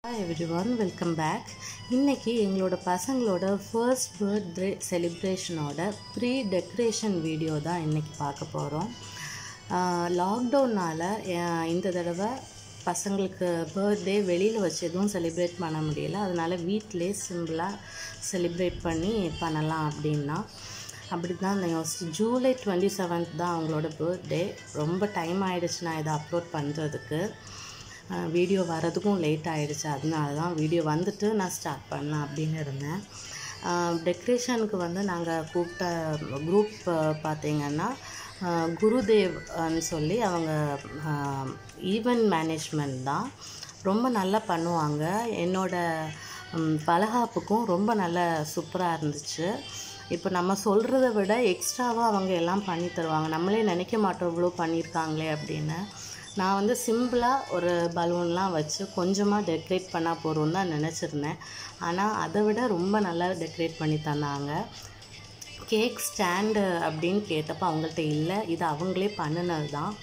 hi everyone welcome back இன்றைக்கி எங்களோட பசங்களோட ஃபர்ஸ்ட் பர்த்டே செலிப்ரேஷனோட ப்ரீ டெக்கரேஷன் வீடியோ தான் இன்றைக்கி பார்க்க போகிறோம் லாக்டவுனால் இந்த தடவை பசங்களுக்கு பர்த்டே வெளியில் வச்சு எதுவும் செலிப்ரேட் பண்ண முடியல அதனால் வீட்டிலே சிம்பிளாக செலிப்ரேட் பண்ணி பண்ணலாம் அப்படின்னா அப்படி தான் நான் யோசிச்சு ஜூலை டுவெண்ட்டி செவன்த் தான் அவங்களோட பர்த்டே ரொம்ப டைம் ஆகிடுச்சு நான் இதை அப்லோட் பண்ணுறதுக்கு வீடியோ வரதுக்கும் லேட் ஆகிடுச்சு அதனால தான் வீடியோ வந்துட்டு நான் ஸ்டார்ட் பண்ணலாம் அப்படின்னு இருந்தேன் டெக்கரேஷனுக்கு வந்து நாங்கள் கூப்பிட்ட குரூப் பார்த்தீங்கன்னா குருதேவ்னு சொல்லி அவங்க ஈவெண்ட் மேனேஜ்மெண்ட் தான் ரொம்ப நல்லா பண்ணுவாங்க என்னோட பலகாப்புக்கும் ரொம்ப நல்ல சூப்பராக இருந்துச்சு இப்போ நம்ம சொல்கிறத விட எக்ஸ்ட்ராவாக அவங்க எல்லாம் பண்ணி தருவாங்க நம்மளே நினைக்க மாட்டோம் இவ்வளோ பண்ணியிருக்காங்களே அப்படின்னு நான் வந்து சிம்பிளாக ஒரு பலூன்லாம் வச்சு கொஞ்சமாக டெக்கரேட் பண்ணால் போகிறோம் தான் நினச்சிருந்தேன் ஆனால் அதை விட ரொம்ப நல்லா டெக்கரேட் பண்ணி தந்தாங்க கேக் ஸ்டாண்டு அப்படின்னு கேட்டப்போ அவங்கள்ட்ட இல்லை இது அவங்களே பண்ணினது தான்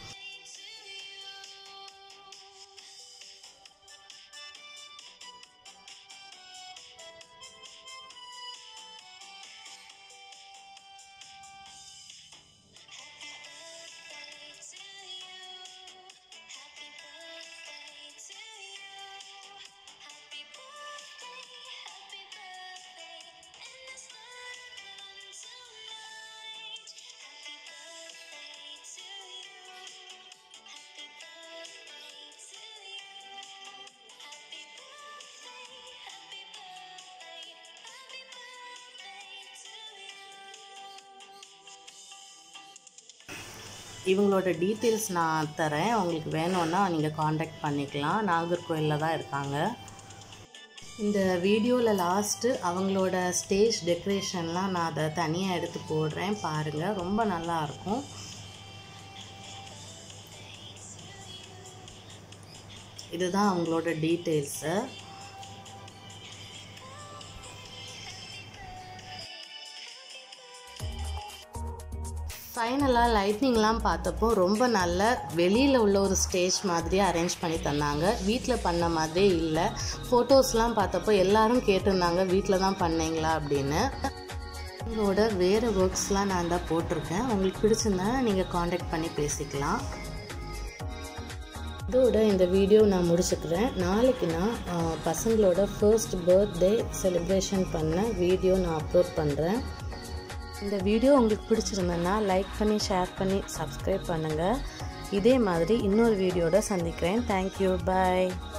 இவங்களோட டீட்டெயில்ஸ் நான் தரேன் உங்களுக்கு வேணும்னா நீங்கள் காண்டாக்ட் பண்ணிக்கலாம் நாகர்கோயிலில் தான் இருக்காங்க இந்த வீடியோவில் லாஸ்ட்டு அவங்களோட ஸ்டேஜ் டெக்கரேஷன்லாம் நான் அதை தனியாக எடுத்து போடுறேன் பாருங்கள் ரொம்ப நல்லாயிருக்கும் இதுதான் அவங்களோட டீட்டெயில்ஸு ஃபைனலாக லைட்னிங்லாம் பார்த்தப்போ ரொம்ப நல்ல வெளியில் உள்ள ஒரு ஸ்டேஜ் மாதிரியே அரேஞ்ச் பண்ணி தந்தாங்க வீட்டில் பண்ண மாதிரியே இல்லை ஃபோட்டோஸ்லாம் பார்த்தப்போ எல்லாரும் கேட்டிருந்தாங்க வீட்டில் தான் பண்ணீங்களா அப்படின்னு உங்களோட வேறு ஒர்க்ஸ்லாம் நான் தான் போட்டிருக்கேன் உங்களுக்கு பிடிச்சிருந்தா நீங்கள் காண்டாக்ட் பண்ணி பேசிக்கலாம் இதோட இந்த வீடியோ நான் முடிச்சுக்கிறேன் நாளைக்கு நான் பசங்களோட ஃபர்ஸ்ட் பர்த்டே செலிப்ரேஷன் பண்ண வீடியோ நான் அப்லோட் பண்ணுறேன் இந்த வீடியோ உங்களுக்கு பிடிச்சிருந்ததுன்னா லைக் பண்ணி ஷேர் பண்ணி சப்ஸ்கிரைப் பண்ணுங்கள் இதே மாதிரி இன்னொரு வீடியோட சந்திக்கிறேன் தேங்க்யூ பாய்